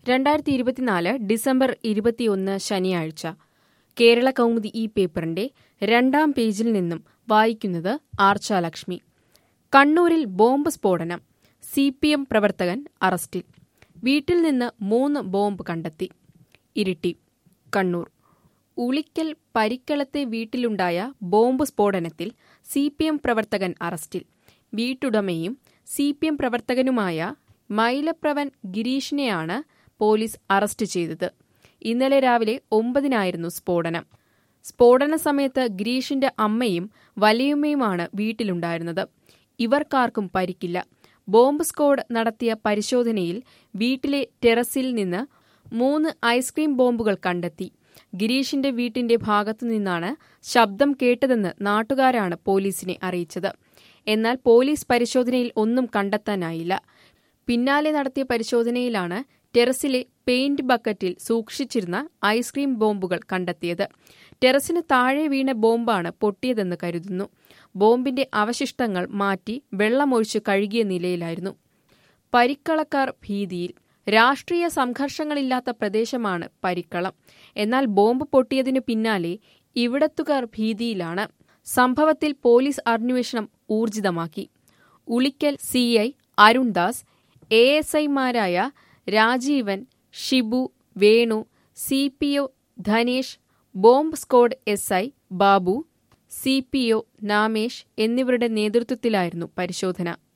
രണ്ടായിരത്തി ഇരുപത്തിനാല് ഡിസംബർ ഇരുപത്തിയൊന്ന് ശനിയാഴ്ച കേരള കൗമുദി ഈ പേപ്പറിന്റെ രണ്ടാം പേജിൽ നിന്നും വായിക്കുന്നത് ആർച്ചാലക്ഷ്മി കണ്ണൂരിൽ ബോംബ് സ്ഫോടനം സി പി എം പ്രവർത്തകൻ അറസ്റ്റിൽ വീട്ടിൽ നിന്ന് മൂന്ന് ബോംബ് കണ്ടെത്തി ഇരിട്ടി കണ്ണൂർ ഉളിക്കൽ പരിക്കളത്തെ വീട്ടിലുണ്ടായ ബോംബ് സ്ഫോടനത്തിൽ സി പി എം പ്രവർത്തകൻ അറസ്റ്റിൽ വീട്ടുടമയും സി പി എം പ്രവർത്തകനുമായ മൈലപ്രവൻ ഗിരീഷിനെയാണ് പോലീസ് അറസ്റ്റ് ചെയ്തത് ഇന്നലെ രാവിലെ ഒമ്പതിനായിരുന്നു സ്ഫോടനം സ്ഫോടന സമയത്ത് ഗിരീഷിന്റെ അമ്മയും വലിയമ്മയുമാണ് വീട്ടിലുണ്ടായിരുന്നത് ഇവർക്കാർക്കും പരിക്കില്ല ബോംബ് സ്ക്വാഡ് നടത്തിയ പരിശോധനയിൽ വീട്ടിലെ ടെറസിൽ നിന്ന് മൂന്ന് ഐസ്ക്രീം ബോംബുകൾ കണ്ടെത്തി ഗിരീഷിന്റെ വീട്ടിന്റെ ഭാഗത്തു നിന്നാണ് ശബ്ദം കേട്ടതെന്ന് നാട്ടുകാരാണ് പോലീസിനെ അറിയിച്ചത് എന്നാൽ പോലീസ് പരിശോധനയിൽ ഒന്നും കണ്ടെത്താനായില്ല പിന്നാലെ നടത്തിയ പരിശോധനയിലാണ് ടെറസിലെ പെയിന്റ് ബക്കറ്റിൽ സൂക്ഷിച്ചിരുന്ന ഐസ്ക്രീം ബോംബുകൾ കണ്ടെത്തിയത് ടെറസിന് താഴെ വീണ ബോംബാണ് പൊട്ടിയതെന്ന് കരുതുന്നു ബോംബിന്റെ അവശിഷ്ടങ്ങൾ മാറ്റി വെള്ളമൊഴിച്ച് കഴുകിയ നിലയിലായിരുന്നു പരിക്കളക്കാർ ഭീതിയിൽ രാഷ്ട്രീയ സംഘർഷങ്ങളില്ലാത്ത പ്രദേശമാണ് പരിക്കളം എന്നാൽ ബോംബ് പൊട്ടിയതിനു പിന്നാലെ ഇവിടത്തുകാർ ഭീതിയിലാണ് സംഭവത്തിൽ പോലീസ് അന്വേഷണം ഊർജിതമാക്കി Ulikkal C I Arundas A S ഐമാരായ Rajeevan Shibu Venu C P O Dhanesh bomb squad S I Babu C P O Namesh എന്നിവരുടെ നേതൃത്വത്തിലായിരുന്നു പരിശോധന